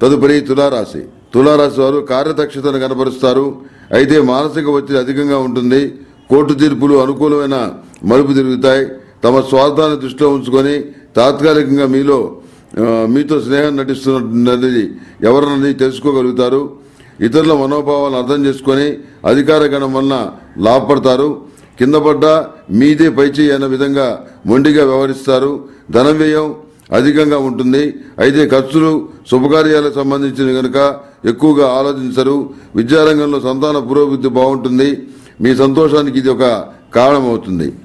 తదుపరి తులారాశి తులారాశి వారు కార్యదక్షతను కనబరుస్తారు అయితే మానసిక ఒత్తిడి అధికంగా ఉంటుంది కోర్టు తీర్పులు అనుకూలమైన మలుపు తిరుగుతాయి తమ స్వార్థాన్ని దృష్టిలో ఉంచుకొని తాత్కాలికంగా మీలో ఆ, మీతో స్నేహం నటిస్తున్నది ఎవరన్నది తెలుసుకోగలుగుతారు ఇతరుల మనోభావాలను అర్థం చేసుకొని అధికార గణం వలన లాభపడతారు కింద పడ్డ మీదే పైచేయి అన్న విధంగా మొండిగా వ్యవహరిస్తారు ధన వ్యయం అధికంగా ఉంటుంది అయితే ఖర్చులు శుభకార్యాలకు సంబంధించిన కనుక ఎక్కువగా ఆలోచించరు విద్యారంగంలో సంతాన పురోభివృద్ధి బాగుంటుంది మీ సంతోషానికి ఇది ఒక కారణమవుతుంది